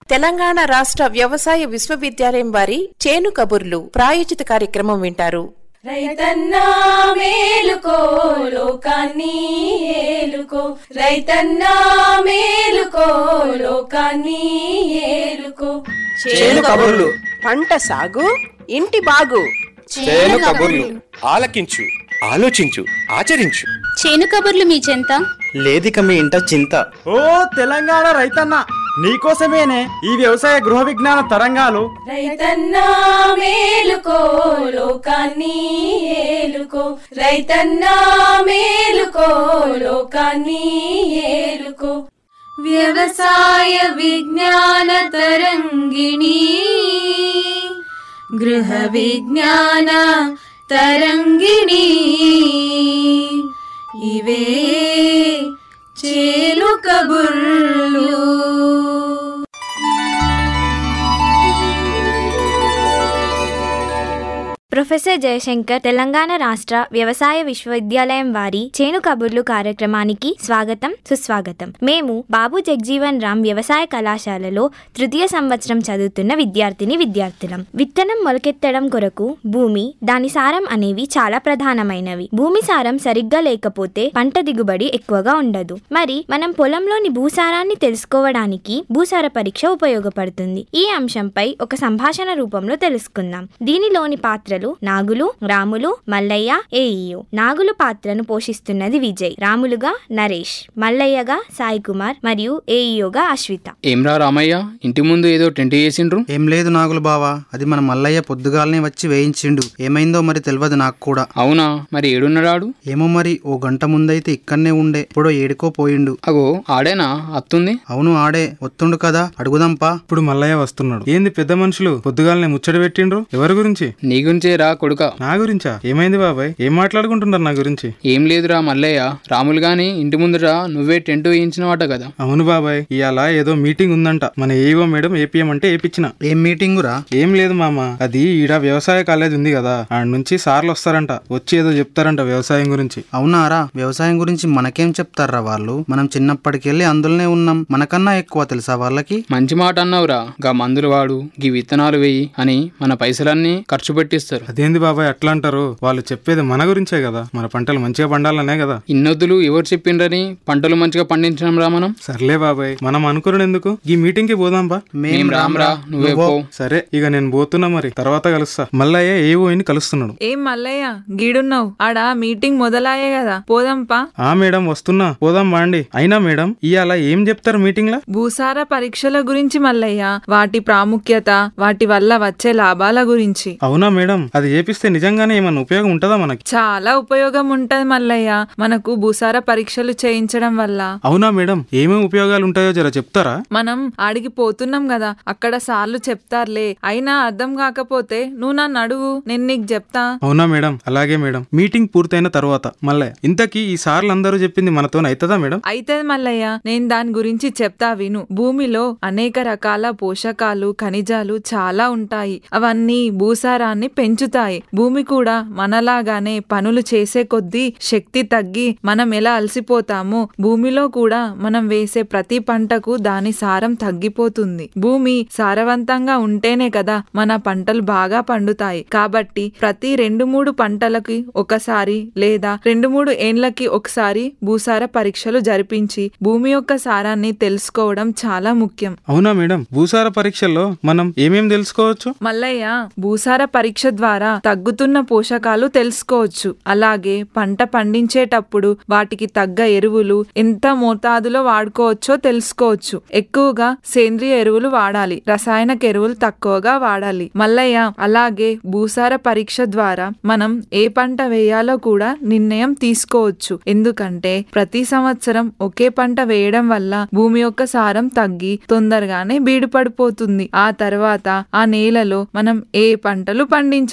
తెలంగాణ రాష్ట్ర వ్యవసాయ విశ్వవిద్యాలయం వారి చేను కబుర్లు ప్రాయోజిత కార్యక్రమం వింటారు రైతన్నా మేలుకో లోకాన్ని ఏలుకో రైతన్నా మేలుకో లోకాన్ని ఏలుకో చేను కబుర్లు పంట సాగు ఇంటి బాగు చేను కబుర్లు ఆలకించు ఆలోచించు ఆచరించు చేను కబుర్లు మీ చెంత లేదిక మీ ఇంట చింత ఓ తెలంగాణ రైతన్న నీకోసమేనే ఈ వ్యవసాయ గృహ విజ్ఞాన తరంగాలు రైతన్నా మేలుకో లోకాన్ని ఏలుకో రైతన్నా మేలుకో లోకాన్ని ఏలుకో వ్యవసాయ విజ్ఞాన తరంగిణి గృహ విజ్ఞాన తరంగిణి ఇవే చేలు కబుర్లు ప్రొఫెసర్ జయశంకర్ తెలంగాణ రాష్ట్ర వ్యవసాయ విశ్వవిద్యాలయం వారి చేను కబుర్లు కార్యక్రమానికి స్వాగతం సుస్వాగతం మేము బాబు జగ్జీవన్ రామ్ వ్యవసాయ కళాశాలలో తృతీయ సంవత్సరం చదువుతున్న విద్యార్థిని విద్యార్థులం విత్తనం మొలకెత్తడం కొరకు భూమి దాని సారం అనేవి చాలా ప్రధానమైనవి భూమి సారం సరిగ్గా లేకపోతే పంట దిగుబడి ఎక్కువగా ఉండదు మరి మనం పొలంలోని భూసారాన్ని తెలుసుకోవడానికి భూసార పరీక్ష ఉపయోగపడుతుంది ఈ అంశంపై ఒక సంభాషణ రూపంలో తెలుసుకుందాం దీనిలోని పాత్రలు నాగులు రాములు మల్లయ్య ఏఈయు నాగులు పాత్రను పోషిస్తున్నది విజయ్ రాములుగా నరేష్ మల్లయ్యగా సాయి కుమార్ మరియు ఏఈయుగా అశ్విత ఏమ్రా రామయ్య ఇంటి ముందు ఏదో టెంట్ చేసిండ్రు ఏం లేదు నాగులు బావా అది మన మల్లయ్య పొద్దుగాలనే వచ్చి వేయించిండు ఏమైందో మరి తెలియదు నాకు కూడా అవునా మరి ఏడున్నరాడు ఏమో మరి ఓ గంట ముందైతే ఇక్కడనే ఉండే ఇప్పుడు ఏడుకో పోయిండు అగో ఆడేనా అత్తుంది అవును ఆడే వస్తుండు కదా అడుగుదాంపా ఇప్పుడు మల్లయ్య వస్తున్నాడు ఏంది పెద్ద మనుషులు పొద్దుగాలనే ముచ్చట పెట్టిండ్రు ఎవరి గురించి నీ గురించే రా కొడుక నా గురించా ఏమైంది బాబాయ్ ఏం మాట్లాడుకుంటున్నారు నా గురించి ఏం లేదురా మల్లయ్య రాములు గాని ఇంటి ముందురా నువ్వే టెంట్ వేయించినవాట కదా అవును బాబాయ్ ఇవాళ ఏదో మీటింగ్ ఉందంట మన ఏవో మేడం ఏపీఎం అంటే ఏపిచ్చిన ఏం మీటింగురా ఏం లేదు మామ అది ఈడ వ్యవసాయ కాలేజ్ ఉంది కదా ఆడ నుంచి సార్లు వస్తారంట వచ్చి ఏదో చెప్తారంట వ్యవసాయం గురించి అవునారా వ్యవసాయం గురించి మనకేం చెప్తారా వాళ్ళు మనం చిన్నప్పటికెళ్ళి అందులోనే ఉన్నాం మనకన్నా ఎక్కువ తెలుసా వాళ్ళకి మంచి మాట అన్నావురా గా మందులు వాడు గీ విత్తనాలు వేయి అని మన పైసలన్నీ ఖర్చు పెట్టిస్తారు అదేంది బాబాయ్ అట్లా అంటారు వాళ్ళు చెప్పేది మన గురించే కదా మన పంటలు మంచిగా పండాలనే కదా ఇన్నొద్దులు ఎవరు చెప్పిండ్రని పంటలు మంచిగా పండించడం రా మనం సర్లే బాబాయ్ మనం అనుకున్నాడు ఎందుకు ఈ మీటింగ్ కి పోదాం బా మేం రామ్రా నువ్వే పో సరే ఇక నేను పోతున్నా మరి తర్వాత కలుస్తా మల్లయ్య ఏఓని కలుస్తున్నాడు ఏం మల్లయ్య గీడున్నావు ఆడ మీటింగ్ మొదలాయే కదా పోదాంపా ఆ మేడం వస్తున్నా పోదాం బాండి అయినా మేడం ఇవాళ ఏం చెప్తారు మీటింగ్ లా భూసార పరీక్షల గురించి మల్లయ్య వాటి ప్రాముఖ్యత వాటి వల్ల వచ్చే లాభాల గురించి అవునా మేడం అది చేపిస్తే నిజంగానే ఏమన్నా ఉపయోగం ఉంటుందా మనకి చాలా ఉపయోగం ఉంటది మల్లయ్య మనకు భూసార పరీక్షలు చేయించడం వల్ల అవునా మేడం ఏమేమి ఉపయోగాలు ఉంటాయో జర చెప్తారా మనం ఆడికి పోతున్నాం కదా అక్కడ సార్లు చెప్తారులే అయినా అర్థం కాకపోతే నువ్వు నన్ను అడుగు నేను నీకు చెప్తా అవునా మేడం అలాగే మేడం మీటింగ్ పూర్తయిన తర్వాత మళ్ళీ ఇంతకీ ఈ సార్లు అందరూ చెప్పింది మనతో అవుతుందా మేడం అయితే మల్లయ్య నేను దాని గురించి చెప్తా విను భూమిలో అనేక రకాల పోషకాలు ఖనిజాలు చాలా ఉంటాయి అవన్నీ భూసారాన్ని పెంచుతాయి భూమి కూడా మనలాగానే పనులు చేసే కొద్దీ శక్తి తగ్గి మనం ఎలా అలసిపోతామో భూమిలో కూడా మనం వేసే ప్రతి పంటకు దాని సారం తగ్గిపోతుంది భూమి సారవంతంగా ఉంటేనే కదా మన పంటలు బాగా పండుతాయి కాబట్టి ప్రతి రెండు మూడు పంటలకి ఒకసారి లేదా రెండు మూడు ఏండ్లకి ఒకసారి భూసార పరీక్షలు జరిపించి భూమి యొక్క సారాన్ని తెలుసుకోవడం చాలా ముఖ్యం అవునా మేడం భూసార పరీక్షల్లో మనం ఏమేం తెలుసుకోవచ్చు మల్లయ్య భూసార పరీక్ష ద్వారా తగ్గుతున్న పోషకాలు తెలుసుకోవచ్చు అలాగే పంట పండించేటప్పుడు వాటికి తగ్గ ఎరువులు ఎంత మోతాదులో వాడుకోవచ్చో తెలుసుకోవచ్చు ఎక్కువగా సేంద్రియ ఎరువులు వాడాలి రసాయనిక ఎరువులు తక్కువగా వాడాలి మల్లయ్య అలాగే భూసార పరీక్ష ద్వారా మనం ఏ పంట వేయాలో కూడా నిర్ణయం తీసుకోవచ్చు ఎందుకంటే ప్రతి సంవత్సరం ఒకే పంట వేయడం వల్ల భూమి యొక్క సారం తగ్గి తొందరగానే బీడుపడిపోతుంది ఆ తర్వాత ఆ నేలలో మనం ఏ పంటలు పండించలేం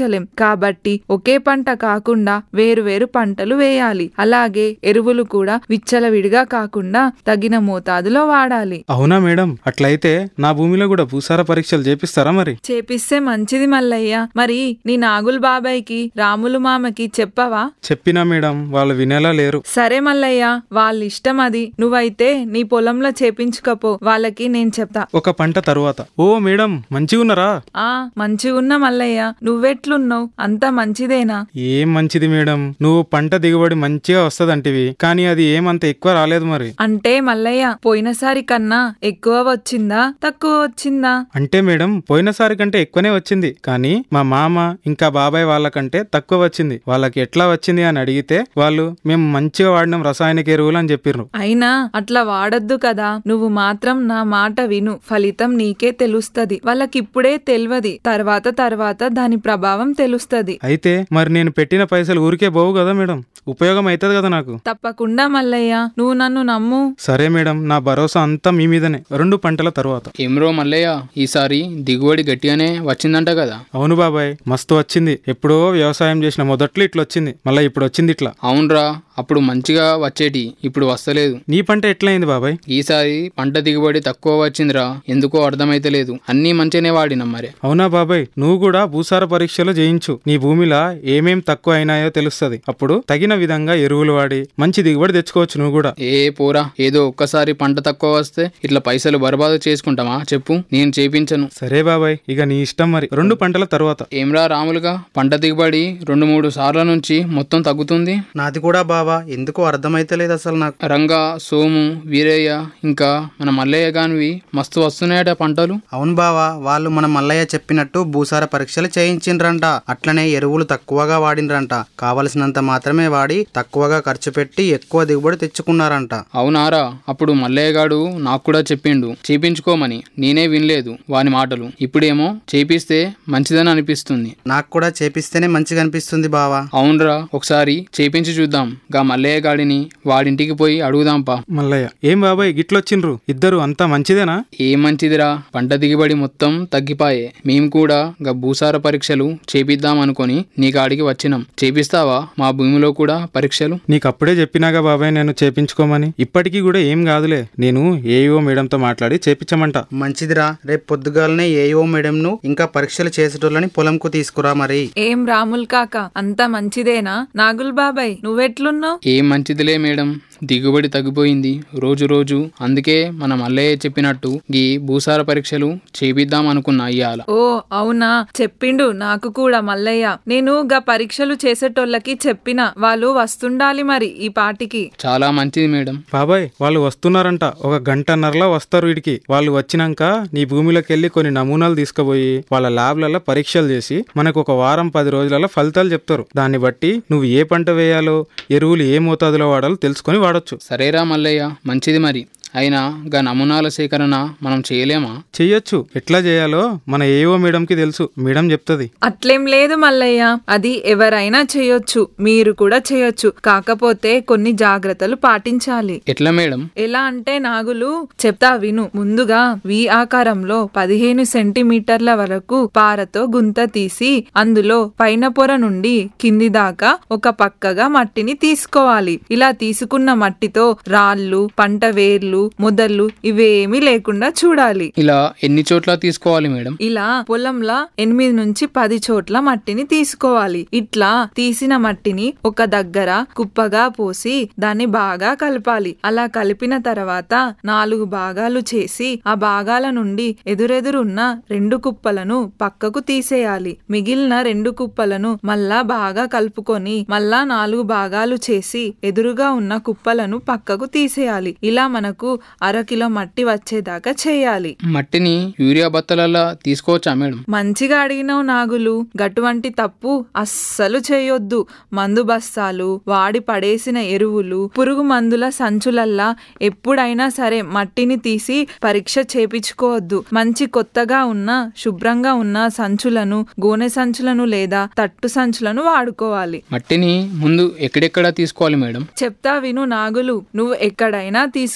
పండించలేం కాబట్టి ఒకే పంట కాకుండా వేరువేరు పంటలు వేయాలి అలాగే ఎరువులు కూడా విచ్చలవిడిగా కాకుండా తగిన మోతాదులో వాడాలి అవునా మేడం అట్లయితే నా భూమిలో కూడా భూసార పరీక్షలు చేపిస్తారా మరి చేపిస్తే మంచిది మల్లయ్య మరి నీ నాగుల్ బాబాయ్కి రాములు మామకి చెప్పవా చెప్పినా మేడం వాళ్ళు వినేలా లేరు సరే మల్లయ్య వాళ్ళ ఇష్టం అది నువ్వైతే నీ పొలంలో చేపించుకపో వాళ్ళకి నేను చెప్తా ఒక పంట తరువాత ఓ మేడం మంచిగున్నారా ఆ మంచిగున్న మల్లయ్య నువ్వెట్లున్నావు అంతా మంచిదేనా ఏం మంచిది మేడం నువ్వు పంట దిగుబడి మంచిగా వస్తదంటివి కానీ అది ఏమంత ఎక్కువ రాలేదు మరి అంటే మల్లయ్య పోయినసారి కన్నా ఎక్కువ వచ్చిందా తక్కువ వచ్చిందా అంటే మేడం పోయినసారి కంటే ఎక్కువనే వచ్చింది కానీ మా మామ ఇంకా బాబాయ్ వాళ్ళకంటే తక్కువ వచ్చింది వాళ్ళకి ఎట్లా వచ్చింది అని అడిగితే వాళ్ళు మేము మంచిగా వాడినాం రసాయనిక ఎరువులు అని చెప్పిర్రు అయినా అట్లా వాడొద్దు కదా నువ్వు మాత్రం నా మాట విను ఫలితం నీకే తెలుస్తది వాళ్ళకిప్పుడే తెలియదు తర్వాత తర్వాత దాని ప్రభావం తెలుస్తది అయితే మరి నేను పెట్టిన పైసలు ఊరికే పోవు కదా మేడం ఉపయోగం అవుతుంది కదా నాకు తప్పకుండా మల్లయ్య నువ్వు నన్ను నమ్ము సరే మేడం నా భరోసా అంతా మీ మీదనే రెండు పంటల తరువాత ఏమ్రో మల్లయ్య ఈసారి దిగుబడి గట్టిగానే వచ్చిందంట కదా అవును బాబాయ్ మస్తు వచ్చింది ఎప్పుడో వ్యవసాయం చేసిన మొదట్లో ఇట్లా వచ్చింది మళ్ళీ ఇప్పుడు వచ్చింది ఇట్లా అవునరా అప్పుడు మంచిగా వచ్చేటి ఇప్పుడు వస్తలేదు నీ పంట ఎట్లయింది బాబాయ్ ఈసారి పంట దిగుబడి తక్కువ వచ్చిందిరా ఎందుకో అర్థమైతలేదు అన్నీ మంచిగానే వాడినాం మరి అవునా బాబాయ్ నువ్వు కూడా భూసార పరీక్షలు చేయించు నీ భూమిలో ఏమేం తక్కువ అయినాయో తెలుస్తది అప్పుడు తగిన విధంగా ఎరువులు వాడి మంచి దిగుబడి తెచ్చుకోవచ్చు నువ్వు కూడా ఏ పోరా ఏదో ఒక్కసారి పంట తక్కువ వస్తే ఇట్లా పైసలు బర్బాదు చేసుకుంటామా చెప్పు నేను చేపించను సరే బాబాయ్ ఇక నీ ఇష్టం మరి రెండు పంటల తరువాత ఏమ్రా రాములుగా పంట దిగుబడి రెండు మూడు సార్ల నుంచి మొత్తం తగ్గుతుంది నాది కూడా బావా ఎందుకో అర్థమైతలేదు అసలు నాకు రంగా సోము వీరయ్య ఇంకా మన మల్లయ్య గానివి మస్తు వస్తున్నాయట పంటలు అవును బావా వాళ్ళు మన మల్లయ్య చెప్పినట్టు భూసార పరీక్షలు చేయించిండ్రంట అట్లనే ఎరువులు తక్కువగా వాడిండ్రంట కావలసినంత మాత్రమే వాడి తక్కువగా ఖర్చు పెట్టి ఎక్కువ దిగుబడి తెచ్చుకున్నారంట అవునారా అప్పుడు మల్లయ్య గాడు నాకు కూడా చెప్పిండు చేపించుకోమని నేనే వినలేదు వాని మాటలు ఇప్పుడేమో చేపిస్తే మంచిదని అనిపిస్తుంది నాకు కూడా చేపిస్తేనే మంచిగా అనిపిస్తుంది బావా అవునరా ఒకసారి చేపించి చూద్దాం గా మల్లయ్య గాడిని వాడింటికి పోయి అడుగుదాంపా మల్లయ్య ఏం బాబాయ్ గిట్లొచ్చిండ్రు ఇద్దరు అంతా మంచిదేనా ఏం మంచిదిరా పంట దిగుబడి మొత్తం తగ్గిపాయే మేము కూడా గా భూసార పరీక్షలు చేపిద్దాం అనుకొని నీ కాడికి వచ్చినాం చేపిస్తావా మా భూమిలో కూడా పరీక్షలు నీకు అప్పుడే చెప్పినాగా బాబాయ్ నేను చేపించుకోమని ఇప్పటికీ కూడా ఏం కాదులే నేను ఏఈఓ మేడంతో మాట్లాడి చేపించమంట మంచిదిరా రేపు పొద్దుగాలనే ఏఓ మేడంను ఇంకా పరీక్షలు చేసేటోళ్ళని పొలంకు తీసుకురా మరి ఏం రాముల్ కాక అంత మంచిదేనా నాగుల్ బాబాయ్ నువ్వెట్లున్నావు ఏం మంచిదిలే మేడం దిగుబడి తగ్గిపోయింది రోజు రోజు అందుకే మన మల్లయ్య చెప్పినట్టు గీ భూసార పరీక్షలు చేపిద్దాం అనుకున్నా ఇయ్యాల ఓ అవునా చెప్పిండు నాకు కూడా మల్లయ్య నేను గా పరీక్షలు చేసేటోళ్ళకి చెప్పిన వాళ్ళు వస్తుండాలి మరి ఈ పాటికి చాలా మంచిది మేడం బాబాయ్ వాళ్ళు వస్తున్నారంట ఒక గంటన్నరలో వస్తారు వీడికి వాళ్ళు వచ్చినాక నీ భూమిలోకి వెళ్ళి కొన్ని నమూనాలు తీసుకుపోయి వాళ్ళ ల్యాబ్లలో పరీక్షలు చేసి మనకు ఒక వారం పది రోజులలో ఫలితాలు చెప్తారు దాన్ని బట్టి నువ్వు ఏ పంట వేయాలో ఎరువులు ఏ మోతాదులో వాడాలో తెలుసుకొని వాడొచ్చు సరేరా మల్లయ్య మంచిది మరి అయినా గా నమూనాల సేకరణ మనం చేయలేమా చెయ్యొచ్చు ఎట్లా చేయాలో మన ఏఓ మేడంకి తెలుసు మేడం చెప్తుంది అట్లేం లేదు మల్లయ్య అది ఎవరైనా చేయొచ్చు మీరు కూడా చేయొచ్చు కాకపోతే కొన్ని జాగ్రత్తలు పాటించాలి ఎట్లా మేడం ఎలా అంటే నాగులు చెప్తా విను ముందుగా వి ఆకారంలో పదిహేను సెంటీమీటర్ల వరకు పారతో గుంత తీసి అందులో పైన పొర నుండి కింది దాకా ఒక పక్కగా మట్టిని తీసుకోవాలి ఇలా తీసుకున్న మట్టితో రాళ్ళు పంట వేర్లు మొదళ్ళు ఇవేమీ లేకుండా చూడాలి ఇలా ఎన్ని చోట్ల తీసుకోవాలి మేడం ఇలా పొలంలో ఎనిమిది నుంచి పది చోట్ల మట్టిని తీసుకోవాలి ఇట్లా తీసిన మట్టిని ఒక దగ్గర కుప్పగా పోసి దాన్ని బాగా కలపాలి అలా కలిపిన తర్వాత నాలుగు భాగాలు చేసి ఆ భాగాల నుండి ఎదురెదురున్న రెండు కుప్పలను పక్కకు తీసేయాలి మిగిలిన రెండు కుప్పలను మళ్ళా బాగా కలుపుకొని మళ్ళా నాలుగు భాగాలు చేసి ఎదురుగా ఉన్న కుప్పలను పక్కకు తీసేయాలి ఇలా మనకు అరకిలో మట్టి వచ్చేదాకా చేయాలి మట్టిని యూరియా బత్తలలా తీసుకోవచ్చా మేడం మంచిగా అడిగినావు నాగులు గటువంటి తప్పు అస్సలు చేయొద్దు మందు బస్తాలు వాడి పడేసిన ఎరువులు పురుగు మందుల సంచులల్లా ఎప్పుడైనా సరే మట్టిని తీసి పరీక్ష చేపించుకోవద్దు మంచి కొత్తగా ఉన్న శుభ్రంగా ఉన్న సంచులను గోనె సంచులను లేదా తట్టు సంచులను వాడుకోవాలి మట్టిని ముందు ఎక్కడెక్కడ తీసుకోవాలి మేడం చెప్తా విను నాగులు నువ్వు ఎక్కడైనా తీసుకోవచ్చు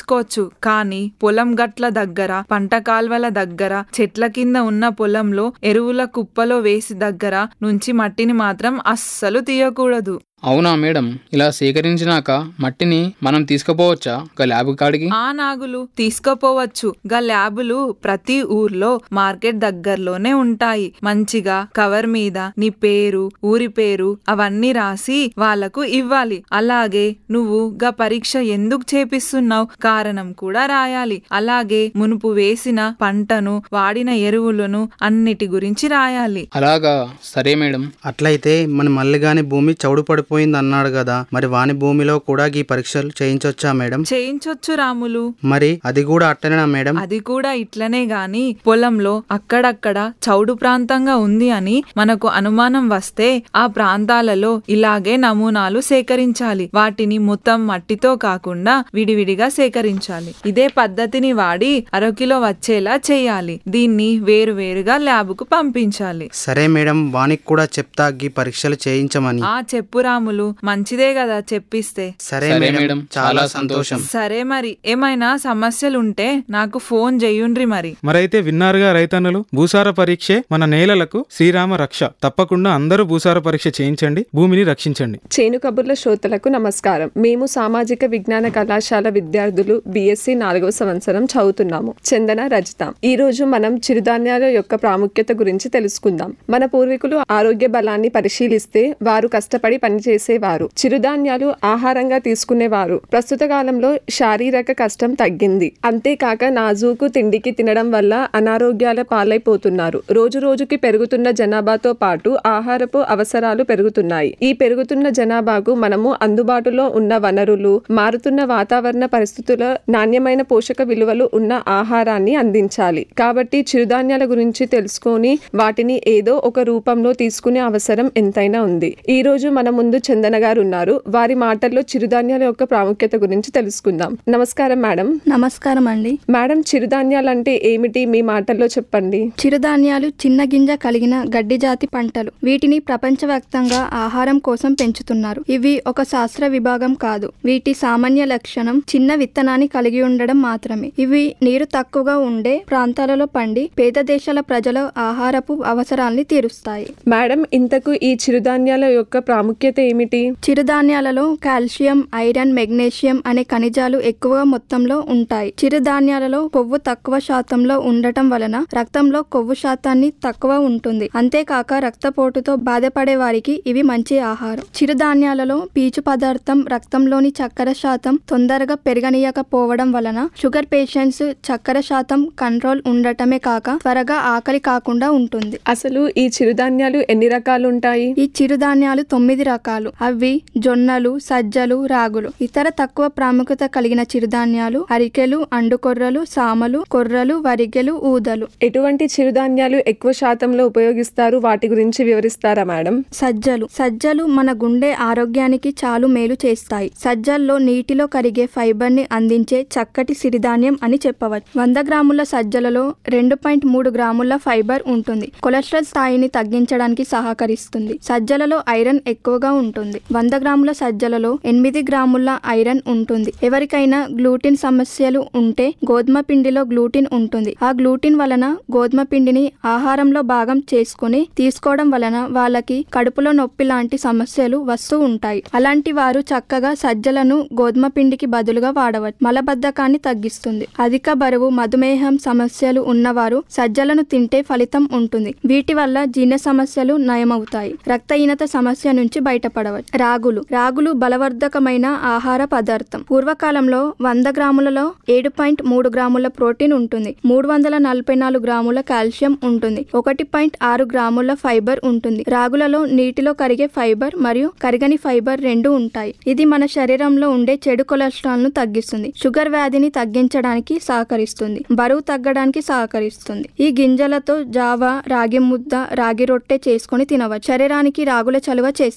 కానీ పొలం గట్ల దగ్గర పంట కాల్వల దగ్గర చెట్ల కింద ఉన్న పొలంలో ఎరువుల కుప్పలో వేసి దగ్గర నుంచి మట్టిని మాత్రం అస్సలు తీయకూడదు అవునా మేడం ఇలా సేకరించినాక మట్టిని మనం తీసుకుపోవచ్చా ఒక ల్యాబ్ కాడికి ఆ నాగులు తీసుకుపోవచ్చు గా ల్యాబులు ప్రతి ఊర్లో మార్కెట్ దగ్గరలోనే ఉంటాయి మంచిగా కవర్ మీద నీ పేరు ఊరి పేరు అవన్నీ రాసి వాళ్లకు ఇవ్వాలి అలాగే నువ్వు గా పరీక్ష ఎందుకు చేపిస్తున్నావు కారణం కూడా రాయాలి అలాగే మునుపు వేసిన పంటను వాడిన ఎరువులను అన్నిటి గురించి రాయాలి అలాగా సరే మేడం అట్లయితే మన మల్లిగాని భూమి చౌడు పడిపోయింది అన్నాడు కదా మరి వాని భూమిలో కూడా ఈ పరీక్షలు చేయించొచ్చా మేడం చేయించొచ్చు రాములు మరి అది కూడా అట్టనేనా మేడం అది కూడా ఇట్లనే గాని పొలంలో అక్కడక్కడ చౌడు ప్రాంతంగా ఉంది అని మనకు అనుమానం వస్తే ఆ ప్రాంతాలలో ఇలాగే నమూనాలు సేకరించాలి వాటిని మొత్తం మట్టితో కాకుండా విడివిడిగా సేకరించాలి ఇదే పద్ధతిని వాడి అరకిలో వచ్చేలా చేయాలి దీన్ని వేరువేరుగా ల్యాబ్కు పంపించాలి సరే మేడం వానికి కూడా చెప్తా గీ పరీక్షలు చేయించమని ఆ చెప్పు రాములు మంచిదే కదా చెప్పిస్తే సరే సరే మేడం మేడం, చాలా చాలా సంతోషం సరే మరి ఏమైనా సమస్యలుంటే నాకు ఫోన్ చెయ్యుండ్రి మరి మరైతే విన్నారుగా రైతన్నులు భూసార పరీక్షే మన నేలలకు శ్రీరామ రక్ష తప్పకుండా అందరూ భూసార పరీక్ష చేయించండి భూమిని రక్షించండి చేను కబుర్ల శ్రోతలకు నమస్కారం మేము సామాజిక విజ్ఞాన కళాశాల విద్యార్థులు బిఎస్సి నాలుగవ సంవత్సరం చదువుతున్నాము చందన రజిత ఈ రోజు మనం చిరుధాన్యాల యొక్క ప్రాముఖ్యత గురించి తెలుసుకుందాం మన పూర్వీకులు ఆరోగ్య బలాన్ని పరిశీలిస్తే వారు కష్టపడి పనిచేసేవారు చిరుధాన్యాలు ఆహారంగా తీసుకునేవారు ప్రస్తుత కాలంలో శారీరక కష్టం తగ్గింది అంతేకాక నాజూకు తిండికి తినడం వల్ల అనారోగ్యాల పాలైపోతున్నారు రోజు రోజుకి పెరుగుతున్న జనాభాతో పాటు ఆహారపు అవసరాలు పెరుగుతున్నాయి ఈ పెరుగుతున్న జనాభాకు మనము అందుబాటులో ఉన్న వనరులు మారుతున్న వాతావరణ పరిస్థితుల నాణ్యమైన పోషక విలువలు ఉన్న ఆహారాన్ని అందించాలి కాబట్టి చిరుధాన్యాల గురించి తెలుసుకొని వాటిని ఏదో ఒక రూపంలో తీసుకునే అవసరం ఎంతైనా ఉంది ఈ రోజు మన ముందు చందన గారు ఉన్నారు వారి మాటల్లో చిరుధాన్యాల యొక్క ప్రాముఖ్యత గురించి తెలుసుకుందాం నమస్కారం మేడం నమస్కారం అండి మేడం చిరుధాన్యాలు అంటే ఏమిటి మీ మాటల్లో చెప్పండి చిరుధాన్యాలు చిన్న గింజ కలిగిన గడ్డి జాతి పంటలు వీటిని ప్రపంచవ్యాప్తంగా ఆహారం కోసం పెంచుతున్నారు ఇవి ఒక శాస్త్ర విభాగం కాదు వీటి సామాన్య లక్షణం చిన్న విత్తనాన్ని కలిగి ఉండడం మాత్రమే ఇవి నీరు తక్కువగా ఉండే ప్రాంతాలలో పండి పేద దేశాల ప్రజల ఆహారపు అవసరాల్ని తీరుస్తాయి మేడం ఇంతకు ఈ చిరుధాన్యాల యొక్క ప్రాముఖ్యత ఏమిటి చిరుధాన్యాలలో కాల్షియం ఐరన్ మెగ్నీషియం అనే ఖనిజాలు ఎక్కువ మొత్తంలో ఉంటాయి చిరుధాన్యాలలో కొవ్వు తక్కువ శాతంలో ఉండటం వలన రక్తంలో కొవ్వు శాతాన్ని తక్కువ ఉంటుంది అంతేకాక రక్తపోటుతో బాధపడే వారికి ఇవి మంచి ఆహారం చిరుధాన్యాలలో పీచు పదార్థం రక్తంలోని చక్కెర శాతం తొందరగా పెరగనీయకపోవడం వలన షుగర్ పేషెంట్స్ చక్కెర శాతం కంట్రోల్ ఉండటమే కాక త్వరగా ఆకలి కాకుండా ఉంటుంది అసలు ఈ చిరుధాన్యాలు ఎన్ని రకాలు ఉంటాయి ఈ చిరుధాన్యాలు తొమ్మిది రకాలు అవి జొన్నలు సజ్జలు రాగులు ఇతర తక్కువ ప్రాముఖ్యత కలిగిన చిరుధాన్యాలు అరికెలు అండుకొర్రలు సామలు కొర్రలు వరిగెలు ఊదలు ఎటువంటి చిరుధాన్యాలు ఎక్కువ శాతంలో ఉపయోగిస్తారు వాటి గురించి వివరిస్తారా మేడం సజ్జలు సజ్జలు మన గుండె ఆరోగ్యానికి చాలు మేలు చేస్తాయి సజ్జల్లో నీటిలో కరిగే ఫైబర్ ని అందించే చక్కటి సిరిధాన్యం అని చెప్పవచ్చు వంద గ్రాముల సజ్జలలో రెండు పాయింట్ మూడు గ్రాముల ఫైబర్ ఉంటుంది కొలెస్ట్రాల్ స్థాయిని తగ్గించడానికి సహకరిస్తుంది సజ్జలలో ఐరన్ ఎక్కువగా ఉంటుంది వంద గ్రాముల సజ్జలలో ఎనిమిది గ్రాముల ఐరన్ ఉంటుంది ఎవరికైనా గ్లూటిన్ సమస్యలు ఉంటే గోధుమ పిండిలో గ్లూటిన్ ఉంటుంది ఆ గ్లూటిన్ వలన గోధుమ పిండిని ఆహారంలో భాగం చేసుకుని తీసుకోవడం వలన వాళ్ళకి కడుపులో నొప్పి లాంటి సమస్యలు వస్తూ ఉంటాయి అలాంటి వారు చక్కగా సజ్జలను గోధుమ పిండికి బదులుగా వాడవచ్చు మలబద్ధకాన్ని తగ్గిస్తుంది అధిక బరువు మధుమేహం సమస్యలు ఉన్నవారు సజ్జలను తింటే ఫలితం ఉంటుంది వీటి వల్ల జీర్ణ సమస్యలు నయమవుతాయి రక్తహీనత సమస్య నుంచి బయటపడవచ్చు రాగులు రాగులు బలవర్ధకమైన ఆహార పదార్థం పూర్వకాలంలో వంద గ్రాములలో ఏడు పాయింట్ మూడు గ్రాముల ప్రోటీన్ ఉంటుంది మూడు వందల నలభై నాలుగు గ్రాముల కాల్షియం ఉంటుంది ఒకటి పాయింట్ ఆరు గ్రాముల ఫైబర్ ఉంటుంది రాగులలో నీటిలో కరిగే ఫైబర్ మరియు కరిగని ఫైబర్ రెండు ఉంటాయి ఇది మన శరీరంలో ఉండే చెడు కొలెస్ట్రాల్ ను తగ్గిస్తుంది షుగర్ వ్యాధిని తగ్గించడానికి సహకరిస్తుంది బరువు తగ్గడానికి సహకరిస్తుంది ఈ గింజలతో జావా రాగి ముద్ద రాగి రొట్టె చేసుకొని తినవచ్చు శరీరానికి రాగుల చలువ చేస్తాయి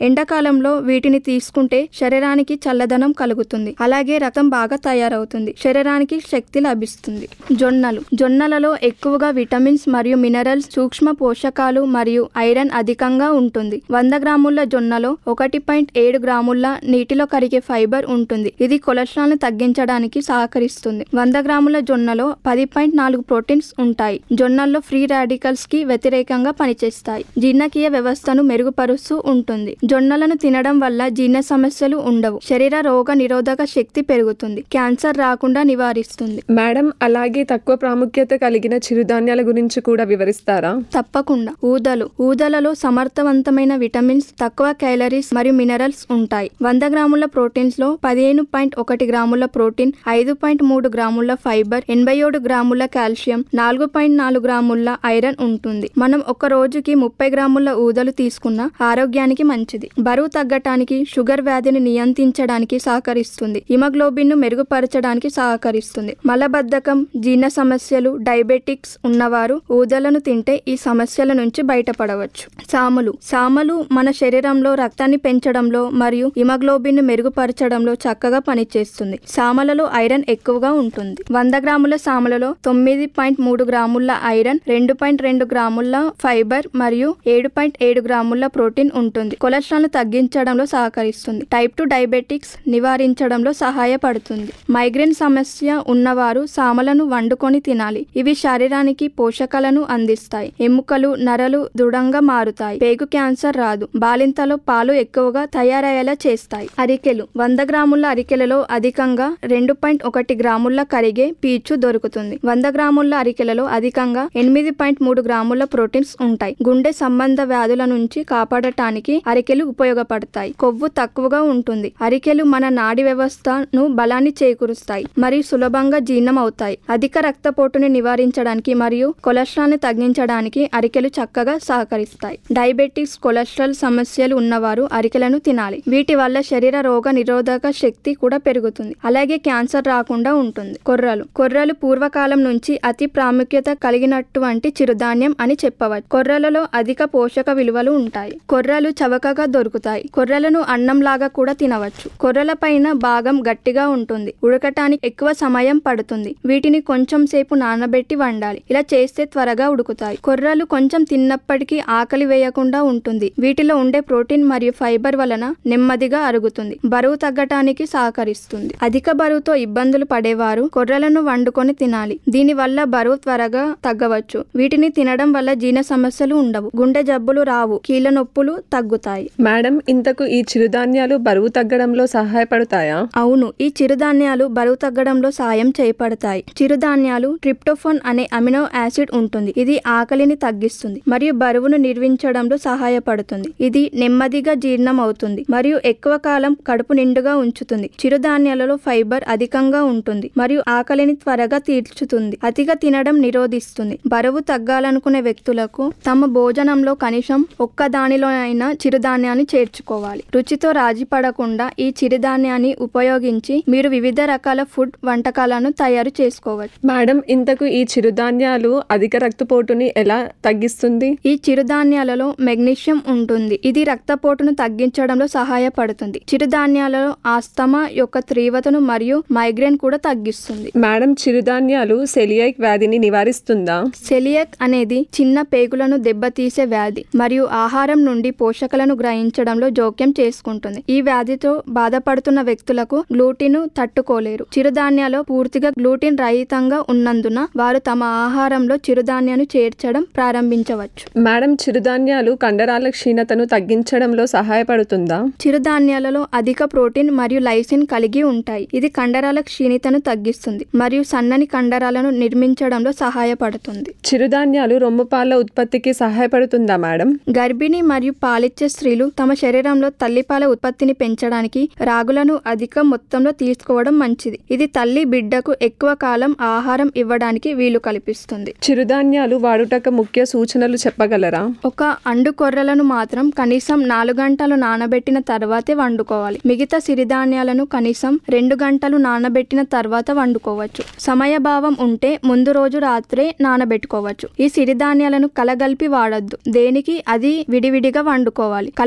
ఎండాకాలంలో వీటిని తీసుకుంటే శరీరానికి చల్లదనం కలుగుతుంది అలాగే రక్తం బాగా తయారవుతుంది శరీరానికి శక్తి లభిస్తుంది జొన్నలు జొన్నలలో ఎక్కువగా విటమిన్స్ మరియు మినరల్స్ సూక్ష్మ పోషకాలు మరియు ఐరన్ అధికంగా ఉంటుంది వంద గ్రాముల జొన్నలో ఒకటి పాయింట్ ఏడు గ్రాముల నీటిలో కరిగే ఫైబర్ ఉంటుంది ఇది కొలెస్ట్రాల్ ను తగ్గించడానికి సహకరిస్తుంది వంద గ్రాముల జొన్నలో పది పాయింట్ నాలుగు ప్రోటీన్స్ ఉంటాయి జొన్నల్లో ఫ్రీ రాడికల్స్ కి వ్యతిరేకంగా పనిచేస్తాయి జీర్ణకీయ వ్యవస్థను మెరుగుపరుస్తూ ఉంటుంది జొన్నలను తినడం వల్ల జీర్ణ సమస్యలు ఉండవు శరీర రోగ నిరోధక శక్తి పెరుగుతుంది క్యాన్సర్ రాకుండా నివారిస్తుంది మేడం అలాగే తక్కువ ప్రాముఖ్యత కలిగిన చిరుధాన్యాల గురించి కూడా వివరిస్తారా తప్పకుండా ఊదలు ఊదలలో సమర్థవంతమైన విటమిన్స్ తక్కువ క్యాలరీస్ మరియు మినరల్స్ ఉంటాయి వంద గ్రాముల ప్రోటీన్స్ లో పదిహేను పాయింట్ ఒకటి గ్రాముల ప్రోటీన్ ఐదు పాయింట్ మూడు గ్రాముల ఫైబర్ ఎనభై ఏడు గ్రాముల కాల్షియం నాలుగు పాయింట్ నాలుగు గ్రాముల ఐరన్ ఉంటుంది మనం ఒక రోజుకి ముప్పై గ్రాముల ఊదలు తీసుకున్న ఆరోగ్యానికి మంచిది బరువు తగ్గటానికి షుగర్ వ్యాధిని నియంత్రించడానికి సహకరిస్తుంది హిమోగ్లోబిన్ ను మెరుగుపరచడానికి సహకరిస్తుంది మలబద్ధకం జీర్ణ సమస్యలు డయాబెటిక్స్ ఉన్నవారు ఊదలను తింటే ఈ సమస్యల నుంచి బయటపడవచ్చు సామలు సామలు మన శరీరంలో రక్తాన్ని పెంచడంలో మరియు హిమోగ్లోబిన్ ను మెరుగుపరచడంలో చక్కగా పనిచేస్తుంది సామలలో ఐరన్ ఎక్కువగా ఉంటుంది వంద గ్రాముల సామలలో తొమ్మిది పాయింట్ మూడు గ్రాముల ఐరన్ రెండు పాయింట్ రెండు గ్రాముల ఫైబర్ మరియు ఏడు పాయింట్ ఏడు గ్రాముల ప్రోటీన్ ఉంటుంది కొలెస్ట్రాల్ ను తగ్గించడంలో సహకరిస్తుంది టైప్ టు డయాబెటిక్స్ నివారించడంలో సహాయపడుతుంది మైగ్రేన్ సమస్య ఉన్నవారు సామలను వండుకొని తినాలి ఇవి శరీరానికి పోషకాలను అందిస్తాయి ఎముకలు నరలు దృఢంగా మారుతాయి పేగు క్యాన్సర్ రాదు బాలింతలో పాలు ఎక్కువగా తయారయ్యేలా చేస్తాయి అరికెలు వంద గ్రాముల అరికెలలో అధికంగా రెండు పాయింట్ ఒకటి గ్రాముల కరిగే పీచు దొరుకుతుంది వంద గ్రాముల అరికెలలో అధికంగా ఎనిమిది పాయింట్ మూడు గ్రాముల ప్రోటీన్స్ ఉంటాయి గుండె సంబంధ వ్యాధుల నుంచి కాపాడటానికి అరికెలు ఉపయోగపడతాయి కొవ్వు తక్కువగా ఉంటుంది అరికెలు మన నాడి వ్యవస్థను బలాన్ని చేకూరుస్తాయి మరియు సులభంగా జీర్ణం అవుతాయి అధిక రక్తపోటుని నివారించడానికి మరియు కొలెస్ట్రాల్ ని తగ్గించడానికి అరికెలు చక్కగా సహకరిస్తాయి డయాబెటిక్స్ కొలెస్ట్రాల్ సమస్యలు ఉన్నవారు అరికెలను తినాలి వీటి వల్ల శరీర రోగ నిరోధక శక్తి కూడా పెరుగుతుంది అలాగే క్యాన్సర్ రాకుండా ఉంటుంది కొర్రలు కొర్రలు పూర్వకాలం నుంచి అతి ప్రాముఖ్యత కలిగినటువంటి చిరుధాన్యం అని చెప్పవచ్చు కొర్రలలో అధిక పోషక విలువలు ఉంటాయి కొర్రలు చవకగా దొరుకుతాయి కొర్రలను అన్నం లాగా కూడా తినవచ్చు కొర్రల పైన భాగం గట్టిగా ఉంటుంది ఉడకటానికి ఎక్కువ సమయం పడుతుంది వీటిని కొంచెం సేపు నానబెట్టి వండాలి ఇలా చేస్తే త్వరగా ఉడుకుతాయి కొర్రలు కొంచెం తిన్నప్పటికీ ఆకలి వేయకుండా ఉంటుంది వీటిలో ఉండే ప్రోటీన్ మరియు ఫైబర్ వలన నెమ్మదిగా అరుగుతుంది బరువు తగ్గటానికి సహకరిస్తుంది అధిక బరువుతో ఇబ్బందులు పడేవారు కొర్రలను వండుకొని తినాలి దీని వల్ల బరువు త్వరగా తగ్గవచ్చు వీటిని తినడం వల్ల జీర్ణ సమస్యలు ఉండవు గుండె జబ్బులు రావు కీళ్ళ నొప్పులు తగ్గుతాయి మేడం ఇంతకు ఈ చిరుధాన్యాలు బరువు తగ్గడంలో సహాయపడతాయా అవును ఈ చిరుధాన్యాలు బరువు తగ్గడంలో సాయం చేయబడతాయి చిరుధాన్యాలు ట్రిప్టోఫాన్ అనే అమినో యాసిడ్ ఉంటుంది ఇది ఆకలిని తగ్గిస్తుంది మరియు బరువును నిర్వించడంలో సహాయపడుతుంది ఇది నెమ్మదిగా జీర్ణం అవుతుంది మరియు ఎక్కువ కాలం కడుపు నిండుగా ఉంచుతుంది చిరుధాన్యాలలో ఫైబర్ అధికంగా ఉంటుంది మరియు ఆకలిని త్వరగా తీర్చుతుంది అతిగా తినడం నిరోధిస్తుంది బరువు తగ్గాలనుకునే వ్యక్తులకు తమ భోజనంలో కనీసం ఒక్క దానిలో అయినా చిరుధాన్యాన్ని చేర్చుకోవాలి రుచితో రాజీ పడకుండా ఈ చిరుధాన్యాన్ని ఉపయోగించి మీరు వివిధ రకాల ఫుడ్ వంటకాలను తయారు చేసుకోవచ్చు మేడం ఇంతకు ఈ చిరుధాన్యాలు అధిక రక్తపోటుని ఎలా తగ్గిస్తుంది ఈ చిరుధాన్యాలలో మెగ్నీషియం ఉంటుంది ఇది రక్తపోటును తగ్గించడంలో సహాయపడుతుంది చిరుధాన్యాలలో ఆస్తమా యొక్క తీవ్రతను మరియు మైగ్రేన్ కూడా తగ్గిస్తుంది మేడం చిరుధాన్యాలు సెలియాక్ వ్యాధిని నివారిస్తుందా సెలియక్ అనేది చిన్న పేగులను దెబ్బతీసే వ్యాధి మరియు ఆహారం నుండి పోషకాలను గ్రహించడంలో జోక్యం చేసుకుంటుంది ఈ వ్యాధితో బాధపడుతున్న వ్యక్తులకు గ్లూటిన్ తట్టుకోలేరు చిరుధాన్యాలో పూర్తిగా గ్లూటిన్ రహితంగా ఉన్నందున వారు తమ ఆహారంలో చిరుధాన్యాన్ని చేర్చడం ప్రారంభించవచ్చు మేడం చిరుధాన్యాలు కండరాల క్షీణతను తగ్గించడంలో సహాయపడుతుందా చిరుధాన్యాలలో అధిక ప్రోటీన్ మరియు లైసిన్ కలిగి ఉంటాయి ఇది కండరాల క్షీణతను తగ్గిస్తుంది మరియు సన్నని కండరాలను నిర్మించడంలో సహాయపడుతుంది చిరుధాన్యాలు రొమ్ము పాల ఉత్పత్తికి సహాయపడుతుందా మేడం గర్భిణి మరియు పాలిచ్చే స్త్రీలు తమ శరీరంలో తల్లిపాల ఉత్పత్తిని పెంచడానికి రాగులను అధిక మొత్తంలో తీసుకోవడం మంచిది ఇది తల్లి బిడ్డకు ఎక్కువ కాలం ఆహారం ఇవ్వడానికి వీలు కల్పిస్తుంది చిరుధాన్యాలు వాడుటకు ముఖ్య సూచనలు చెప్పగలరా ఒక అండు కొర్రలను మాత్రం కనీసం నాలుగు గంటలు నానబెట్టిన తర్వాతే వండుకోవాలి మిగతా సిరిధాన్యాలను కనీసం రెండు గంటలు నానబెట్టిన తర్వాత వండుకోవచ్చు సమయభావం ఉంటే ముందు రోజు రాత్రే నానబెట్టుకోవచ్చు ఈ సిరిధాన్యాలను కలగలిపి వాడొద్దు దేనికి అది విడివిడిగా వండుకోవాలి కల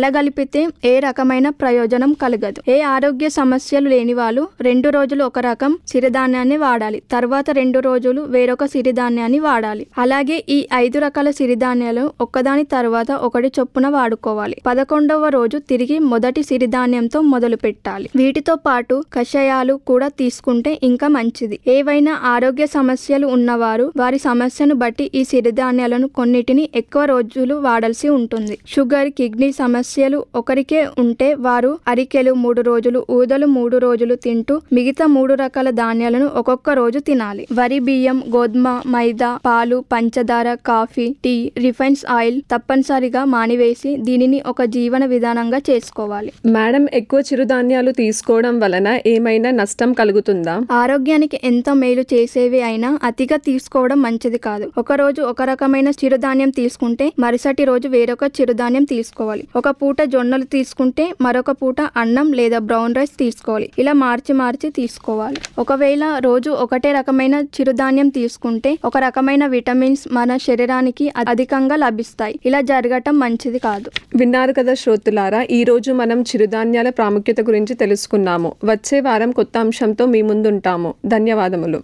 కలగలిపితే ఏ రకమైన ప్రయోజనం కలగదు ఏ ఆరోగ్య సమస్యలు లేని వాళ్ళు రెండు రోజులు ఒక రకం సిరిధాన్యాన్ని వాడాలి తర్వాత రెండు రోజులు వేరొక సిరిధాన్యాన్ని వాడాలి అలాగే ఈ ఐదు రకాల సిరిధాన్యాలు ఒక్కదాని తర్వాత ఒకటి చొప్పున వాడుకోవాలి పదకొండవ రోజు తిరిగి మొదటి సిరిధాన్యంతో మొదలు పెట్టాలి వీటితో పాటు కషాయాలు కూడా తీసుకుంటే ఇంకా మంచిది ఏవైనా ఆరోగ్య సమస్యలు ఉన్నవారు వారి సమస్యను బట్టి ఈ సిరిధాన్యాలను కొన్నిటిని ఎక్కువ రోజులు వాడాల్సి ఉంటుంది షుగర్ కిడ్నీ సమస్యలు ఒకరికే ఉంటే వారు అరికెలు మూడు రోజులు ఊదలు మూడు రోజులు తింటూ మిగతా మూడు రకాల ధాన్యాలను ఒక్కొక్క రోజు తినాలి వరి బియ్యం గోధుమ మైదా పాలు పంచదార కాఫీ టీ రిఫైన్స్ ఆయిల్ తప్పనిసరిగా మానివేసి దీనిని ఒక జీవన విధానంగా చేసుకోవాలి మేడం ఎక్కువ చిరుధాన్యాలు తీసుకోవడం వలన ఏమైనా నష్టం కలుగుతుందా ఆరోగ్యానికి ఎంత మేలు చేసేవి అయినా అతిగా తీసుకోవడం మంచిది కాదు ఒక రోజు ఒక రకమైన చిరుధాన్యం తీసుకుంటే మరుసటి రోజు వేరొక చిరుధాన్యం తీసుకోవాలి ఒక పూట జొన్నలు తీసుకుంటే మరొక పూట అన్నం లేదా బ్రౌన్ రైస్ తీసుకోవాలి ఇలా మార్చి మార్చి తీసుకోవాలి ఒకవేళ రోజు ఒకటే రకమైన చిరుధాన్యం తీసుకుంటే ఒక రకమైన విటమిన్స్ మన శరీరానికి అధికంగా లభిస్తాయి ఇలా జరగటం మంచిది కాదు విన్నారు కదా శ్రోతులారా ఈ రోజు మనం చిరుధాన్యాల ప్రాముఖ్యత గురించి తెలుసుకున్నాము వచ్చే వారం కొత్త అంశంతో మీ ముందుంటాము ధన్యవాదములు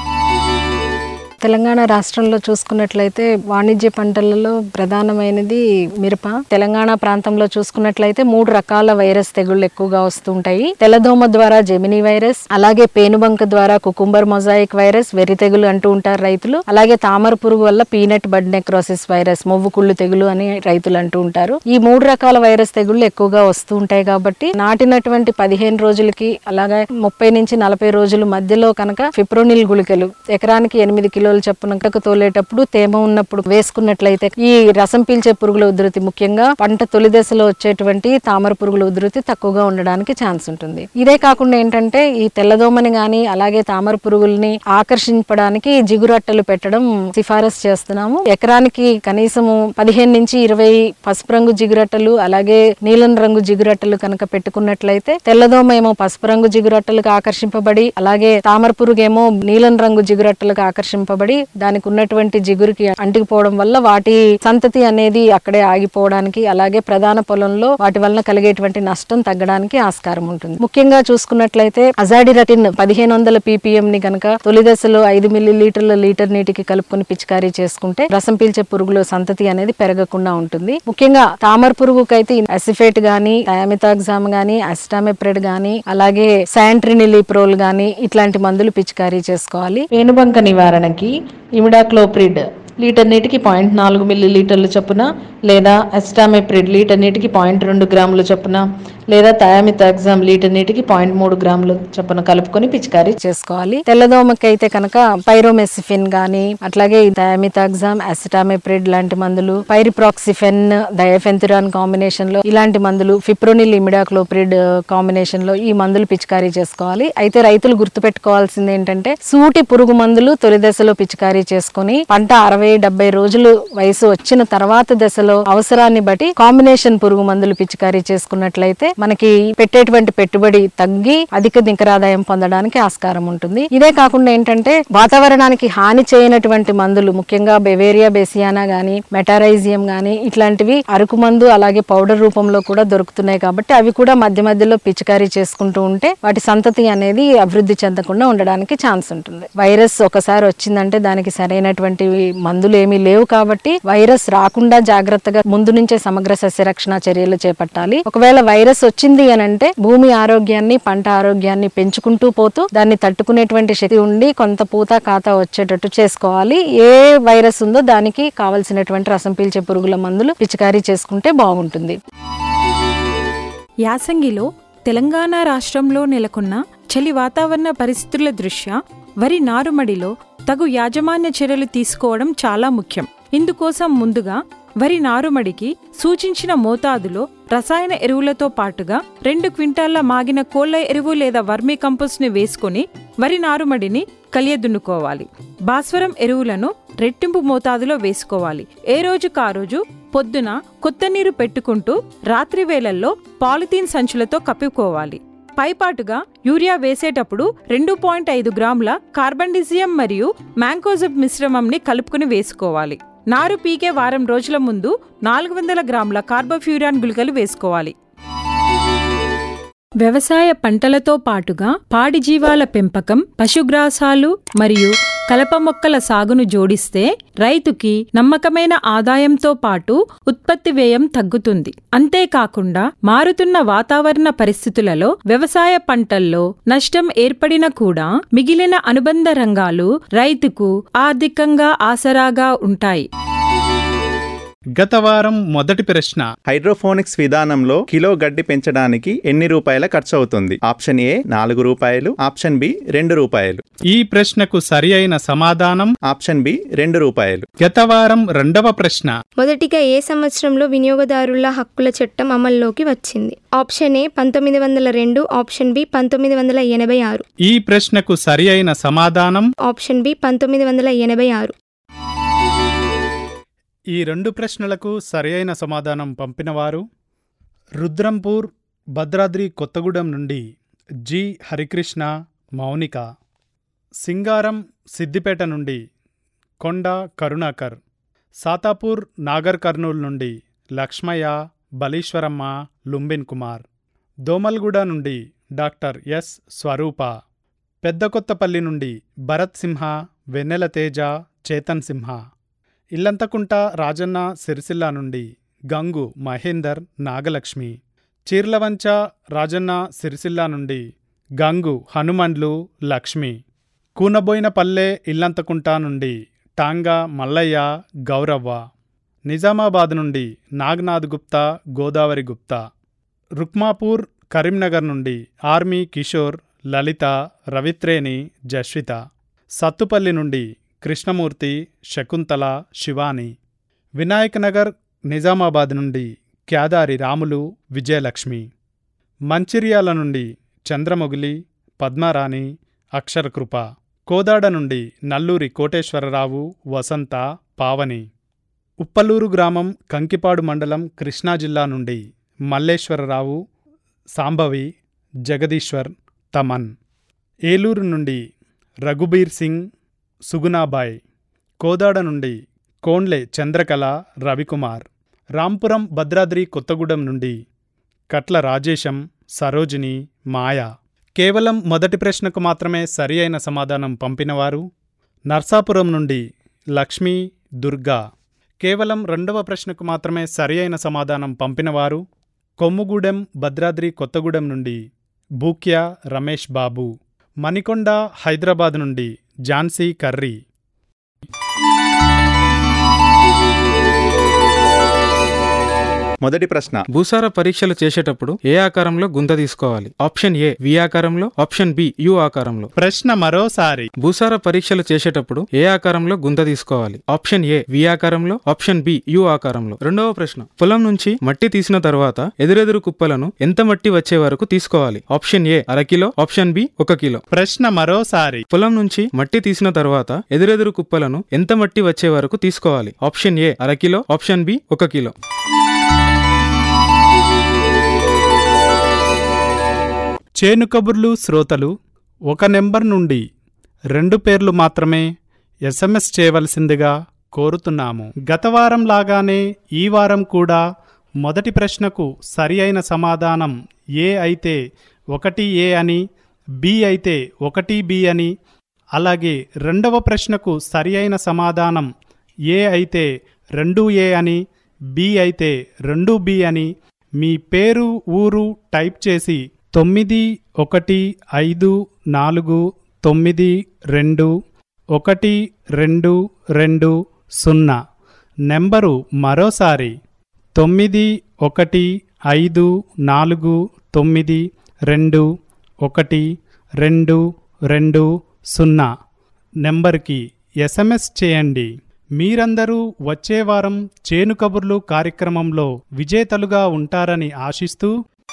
తెలంగాణ రాష్ట్రంలో చూసుకున్నట్లయితే వాణిజ్య పంటలలో ప్రధానమైనది మిరప తెలంగాణ ప్రాంతంలో చూసుకున్నట్లయితే మూడు రకాల వైరస్ తెగుళ్లు ఎక్కువగా వస్తుంటాయి తెల్లదోమ ద్వారా జెమిని వైరస్ అలాగే పేనుబంక ద్వారా కుకుంబర్ మొజాయిక్ వైరస్ వెర్రి తెగులు అంటూ ఉంటారు రైతులు అలాగే తామర పురుగు వల్ల పీనట్ బడ్ నెక్రోసిస్ వైరస్ మొవ్వు కుళ్ళు తెగులు అని రైతులు అంటూ ఉంటారు ఈ మూడు రకాల వైరస్ తెగుళ్లు ఎక్కువగా వస్తూ ఉంటాయి కాబట్టి నాటినటువంటి పదిహేను రోజులకి అలాగే ముప్పై నుంచి నలభై రోజుల మధ్యలో కనుక ఫిప్రోనిల్ గుళికలు ఎకరానికి ఎనిమిది కిలోలు చొప్పున కనుక తోలేటప్పుడు తేమ ఉన్నప్పుడు వేసుకున్నట్లయితే ఈ రసం పీల్చే పురుగుల ఉధృతి ముఖ్యంగా పంట తొలి దశలో వచ్చేటువంటి తామర పురుగుల ఉధృతి తక్కువగా ఉండడానికి ఛాన్స్ ఉంటుంది ఇదే కాకుండా ఏంటంటే ఈ తెల్లదోమని గాని అలాగే తామర పురుగుల్ని ఆకర్షించడానికి జిగురట్టలు పెట్టడం సిఫారసు చేస్తున్నాము ఎకరానికి కనీసము పదిహేను నుంచి ఇరవై పసుపు రంగు జిగురట్టలు అలాగే నీలం రంగు జిగురట్టలు కనుక పెట్టుకున్నట్లయితే తెల్లదోమ ఏమో పసుపు రంగు జిగురట్టలకు ఆకర్షింపబడి అలాగే తామర పురుగేమో నీలం రంగు జిగురట్టలకు ఆకర్షింపబడి దానికి ఉన్నటువంటి జిగురుకి అంటుకుపోవడం వల్ల వాటి సంతతి అనేది అక్కడే ఆగిపోవడానికి అలాగే ప్రధాన పొలంలో వాటి వలన కలిగేటువంటి నష్టం తగ్గడానికి ఆస్కారం ఉంటుంది ముఖ్యంగా చూసుకున్నట్లయితే అజాడిరటిన్ పదిహేను వందల పీపీఎం ని కనుక తొలి దశలో ఐదు మిల్లీ లీటర్ల లీటర్ నీటికి కలుపుకొని పిచికారీ చేసుకుంటే రసం పీల్చే పురుగుల సంతతి అనేది పెరగకుండా ఉంటుంది ముఖ్యంగా తామర పురుగుకైతే అసిఫేట్ గానీ థయామితాగ్జామ్ గానీ అస్టామెప్రెడ్ గానీ అలాగే శాంట్రినిలిప్రోల్ గానీ ఇట్లాంటి మందులు పిచికారీ చేసుకోవాలి పేనుబంక నివారణకి ఇమిడాక్లోప్రిడ్ లీటర్ నీటికి పాయింట్ నాలుగు మిల్లీ లీటర్లు చొప్పున లేదా అస్టామెప్రిడ్ లీటర్ నీటికి పాయింట్ రెండు గ్రాముల చొప్పున లేదా థయామితాగ్జామ్ లీటర్ నీటికి పాయింట్ మూడు గ్రాములు చొప్పున కలుపుకొని పిచికారీ చేసుకోవాలి తెల్లదోమకి అయితే కనుక పైరోమెసిఫిన్ గానీ అట్లాగే థయామితాగ్జామ్ అసిటామెప్రిడ్ లాంటి మందులు పైరిప్రాక్సిఫెన్ డయఫెంతురాన్ కాంబినేషన్ లో ఇలాంటి మందులు ఫిప్రోనిల్ ఇమిడాక్లోప్రిడ్ కాంబినేషన్ లో ఈ మందులు పిచికారీ చేసుకోవాలి అయితే రైతులు గుర్తుపెట్టుకోవాల్సింది ఏంటంటే సూటి పురుగు మందులు తొలి దశలో పిచికారీ చేసుకొని పంట అరవై డెబ్బై రోజులు వయసు వచ్చిన తర్వాత దశలో అవసరాన్ని బట్టి కాంబినేషన్ పురుగు మందులు పిచికారీ చేసుకున్నట్లయితే మనకి పెట్టేటువంటి పెట్టుబడి తగ్గి అధిక నికరాదాయం పొందడానికి ఆస్కారం ఉంటుంది ఇదే కాకుండా ఏంటంటే వాతావరణానికి హాని చేయనటువంటి మందులు ముఖ్యంగా బెవేరియా బెసియానా గానీ మెటారైజియం గానీ ఇట్లాంటివి అరుకు మందు అలాగే పౌడర్ రూపంలో కూడా దొరుకుతున్నాయి కాబట్టి అవి కూడా మధ్య మధ్యలో పిచికారీ చేసుకుంటూ ఉంటే వాటి సంతతి అనేది అభివృద్ధి చెందకుండా ఉండడానికి ఛాన్స్ ఉంటుంది వైరస్ ఒకసారి వచ్చిందంటే దానికి సరైనటువంటి మందులు ఏమీ లేవు కాబట్టి వైరస్ రాకుండా జాగ్రత్తగా ముందు నుంచే సమగ్ర సస్యరక్షణ చర్యలు చేపట్టాలి ఒకవేళ వైరస్ వచ్చింది అని అంటే భూమి ఆరోగ్యాన్ని పంట ఆరోగ్యాన్ని పెంచుకుంటూ పోతూ దాన్ని తట్టుకునేటువంటి శక్తి ఉండి కొంత పూత కాత వచ్చేటట్టు చేసుకోవాలి ఏ వైరస్ ఉందో దానికి కావలసినటువంటి రసం పీల్చే పురుగుల మందులు పిచికారీ చేసుకుంటే బాగుంటుంది యాసంగిలో తెలంగాణ రాష్ట్రంలో నెలకొన్న చలి వాతావరణ పరిస్థితుల దృష్ట్యా వరి నారుమడిలో తగు యాజమాన్య చర్యలు తీసుకోవడం చాలా ముఖ్యం ఇందుకోసం ముందుగా వరి నారుమడికి సూచించిన మోతాదులో రసాయన ఎరువులతో పాటుగా రెండు క్వింటాళ్ల మాగిన కోళ్ల ఎరువు లేదా వర్మీ కంపోస్ట్ ని వేసుకుని వరి నారుమడిని కలియదున్నుకోవాలి భాస్వరం ఎరువులను రెట్టింపు మోతాదులో వేసుకోవాలి ఏ రోజుకు ఆ రోజు పొద్దున కొత్త నీరు పెట్టుకుంటూ రాత్రి వేళల్లో పాలిథీన్ సంచులతో కప్పుకోవాలి పైపాటుగా యూరియా వేసేటప్పుడు రెండు పాయింట్ ఐదు గ్రాముల కార్బండిజియం మరియు మ్యాంకోజబ్ మిశ్రమంని కలుపుకుని వేసుకోవాలి నారు పీకే వారం రోజుల ముందు నాలుగు వందల గ్రాముల కార్బోఫ్యూరాన్ గుళికలు వేసుకోవాలి వ్యవసాయ పంటలతో పాటుగా పాడి జీవాల పెంపకం పశుగ్రాసాలు మరియు కలప మొక్కల సాగును జోడిస్తే రైతుకి నమ్మకమైన ఆదాయంతో పాటు ఉత్పత్తి వ్యయం తగ్గుతుంది అంతేకాకుండా మారుతున్న వాతావరణ పరిస్థితులలో వ్యవసాయ పంటల్లో నష్టం ఏర్పడిన కూడా మిగిలిన అనుబంధ రంగాలు రైతుకు ఆర్థికంగా ఆసరాగా ఉంటాయి గత వారం మొదటి ప్రశ్న హైడ్రోఫోనిక్స్ విధానంలో కిలో గడ్డి పెంచడానికి ఎన్ని రూపాయల ఖర్చు అవుతుంది ఆప్షన్ ఏ నాలుగు రూపాయలు ఆప్షన్ బి రెండు రూపాయలు ఈ ప్రశ్నకు సరి అయిన సమాధానం ఆప్షన్ బి రెండు రూపాయలు గత వారం రెండవ ప్రశ్న మొదటిగా ఏ సంవత్సరంలో వినియోగదారుల హక్కుల చట్టం అమల్లోకి వచ్చింది ఆప్షన్ ఏ పంతొమ్మిది వందల రెండు ఆప్షన్ బి పంతొమ్మిది వందల ఎనభై ఆరు ఈ ప్రశ్నకు సరి అయిన సమాధానం ఆప్షన్ బి పంతొమ్మిది వందల ఎనభై ఆరు ఈ రెండు ప్రశ్నలకు సరి అయిన సమాధానం పంపినవారు రుద్రంపూర్ భద్రాద్రి కొత్తగూడెం నుండి జి హరికృష్ణ మౌనిక సింగారం సిద్దిపేట నుండి కొండ కరుణాకర్ సాతాపూర్ నాగర్ కర్నూల్ నుండి లక్ష్మయ్య బలీశ్వరమ్మ లుంబిన్ కుమార్ దోమల్గూడ నుండి డాక్టర్ ఎస్ స్వరూప పెద్దకొత్తపల్లి నుండి భరత్ సింహ వెన్నెల తేజ చేతన్ సింహ ఇల్లంతకుంట రాజన్న సిరిసిల్ల నుండి గంగు మహేందర్ నాగలక్ష్మి చీర్లవంచ రాజన్న సిరిసిల్ల నుండి గంగు హనుమండ్లు లక్ష్మి కూనబోయినపల్లె ఇల్లంతకుంట నుండి టాంగా మల్లయ్య గౌరవ్వ నిజామాబాద్ నుండి నాగ్నాథ్ గుప్తా గోదావరి గుప్తా రుక్మాపూర్ కరీంనగర్ నుండి ఆర్మీ కిషోర్ లలిత రవిత్రేణి జస్విత సత్తుపల్లి నుండి కృష్ణమూర్తి శకుంతల శివాని వినాయకనగర్ నిజామాబాద్ నుండి క్యాదారి రాములు విజయలక్ష్మి మంచిర్యాల నుండి చంద్రమొగిలి పద్మారాణి అక్షరకృప కోదాడ నుండి నల్లూరి కోటేశ్వరరావు వసంత పావని ఉప్పలూరు గ్రామం కంకిపాడు మండలం కృష్ణా జిల్లా నుండి మల్లేశ్వరరావు సాంబవి జగదీశ్వర్ తమన్ ఏలూరు నుండి రఘుబీర్ సింగ్ సుగుణాబాయ్ కోదాడ నుండి కోండ్లే చంద్రకళ రవికుమార్ రాంపురం భద్రాద్రి కొత్తగూడెం నుండి కట్ల రాజేశం సరోజిని మాయా కేవలం మొదటి ప్రశ్నకు మాత్రమే సరి అయిన సమాధానం పంపినవారు నర్సాపురం నుండి లక్ష్మీ దుర్గా కేవలం రెండవ ప్రశ్నకు మాత్రమే సరి అయిన సమాధానం పంపినవారు కొమ్ముగూడెం భద్రాద్రి కొత్తగూడెం నుండి భూక్య రమేష్ బాబు మణికొండ హైదరాబాద్ నుండి ఝాన్సీ కర్రీ మొదటి ప్రశ్న భూసార పరీక్షలు చేసేటప్పుడు ఏ ఆకారంలో గుంత తీసుకోవాలి ఆప్షన్ ఏ వి ఆకారంలో ఆప్షన్ బి యు ఆకారంలో ప్రశ్న మరోసారి భూసార పరీక్షలు చేసేటప్పుడు ఏ ఆకారంలో గుంత తీసుకోవాలి ఆప్షన్ ఏ వి ఆకారంలో ఆప్షన్ బి యు ఆకారంలో రెండవ ప్రశ్న పొలం నుంచి మట్టి తీసిన తర్వాత ఎదురెదురు కుప్పలను ఎంత మట్టి వచ్చే వరకు తీసుకోవాలి ఆప్షన్ ఏ అరకిలో ఆప్షన్ బి ఒక కిలో ప్రశ్న మరోసారి పొలం నుంచి మట్టి తీసిన తర్వాత ఎదురెదురు కుప్పలను ఎంత మట్టి వచ్చే వరకు తీసుకోవాలి ఆప్షన్ ఏ అరకిలో ఆప్షన్ బి ఒక కిలో చేను కబుర్లు శ్రోతలు ఒక నెంబర్ నుండి రెండు పేర్లు మాత్రమే ఎస్ఎంఎస్ చేయవలసిందిగా కోరుతున్నాము గత వారం లాగానే ఈ వారం కూడా మొదటి ప్రశ్నకు సరి అయిన సమాధానం ఏ అయితే ఒకటి ఏ అని బి అయితే ఒకటి బి అని అలాగే రెండవ ప్రశ్నకు సరి అయిన సమాధానం ఏ అయితే రెండు ఏ అని బి అయితే రెండు బి అని మీ పేరు ఊరు టైప్ చేసి తొమ్మిది ఒకటి ఐదు నాలుగు తొమ్మిది రెండు ఒకటి రెండు రెండు సున్నా నెంబరు మరోసారి తొమ్మిది ఒకటి ఐదు నాలుగు తొమ్మిది రెండు ఒకటి రెండు రెండు సున్నా నెంబర్కి ఎస్ఎంఎస్ చేయండి మీరందరూ వచ్చే వారం చేను కబుర్లు కార్యక్రమంలో విజేతలుగా ఉంటారని ఆశిస్తూ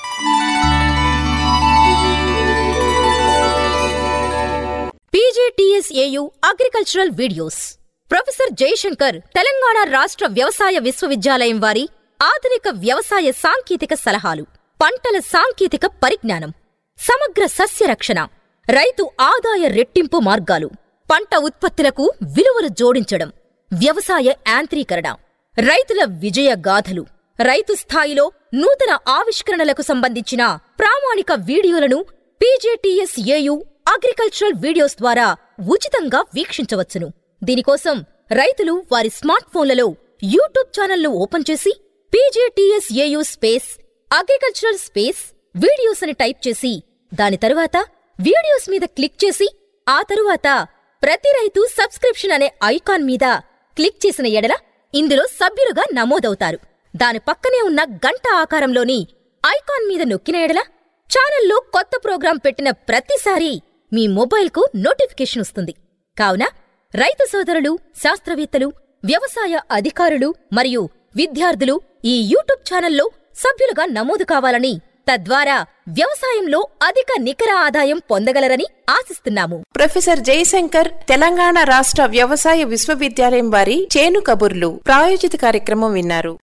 PGTSAU agricultural videos professor Jayashankar Telangana రాష్ట్ర వ్యవసాయ విశ్వవిద్యాలయం వారి ఆధునిక వ్యవసాయ సాంకేతిక సలహాలు పంటల సాంకేతిక పరిజ్ఞానం సమగ్ర సస్య రక్షణ రైతు ఆదాయ రెట్టింపు మార్గాలు పంట ఉత్పత్తులకు విలువలు జోడించడం వ్యవసాయ యాంత్రీకరణ రైతుల విజయ గాథలు రైతు స్థాయిలో నూతన ఆవిష్కరణలకు సంబంధించిన ప్రామాణిక వీడియోలను పీజేటీఎస్ ఏయు అగ్రికల్చరల్ వీడియోస్ ద్వారా ఉచితంగా వీక్షించవచ్చును దీనికోసం రైతులు వారి స్మార్ట్ ఫోన్లలో యూట్యూబ్ ఛానల్ను ఓపెన్ చేసి PJTS AU space agricultural space videos అని టైప్ చేసి దాని తరువాత వీడియోస్ మీద క్లిక్ చేసి ఆ తరువాత ప్రతి రైతు సబ్స్క్రిప్షన్ అనే ఐకాన్ మీద క్లిక్ చేసిన ఎడల ఇందులో సభ్యులుగా నమోదవుతారు దాని పక్కనే ఉన్న గంట ఆకారంలోని ఐకాన్ మీద నొక్కిన ఎడల ఛానల్లో కొత్త ప్రోగ్రాం పెట్టిన ప్రతిసారి మీ మొబైల్కు నోటిఫికేషన్ వస్తుంది కావున రైతు సోదరులు శాస్త్రవేత్తలు వ్యవసాయ అధికారులు మరియు విద్యార్థులు ఈ యూట్యూబ్ ఛానల్లో సభ్యులుగా నమోదు కావాలని తద్వారా వ్యవసాయంలో అధిక నికర ఆదాయం పొందగలరని ఆశిస్తున్నాము ప్రొఫెసర్ జయశంకర్ తెలంగాణ రాష్ట్ర వ్యవసాయ విశ్వవిద్యాలయం వారి చేను కబుర్లు ప్రాయోజిత కార్యక్రమం విన్నారు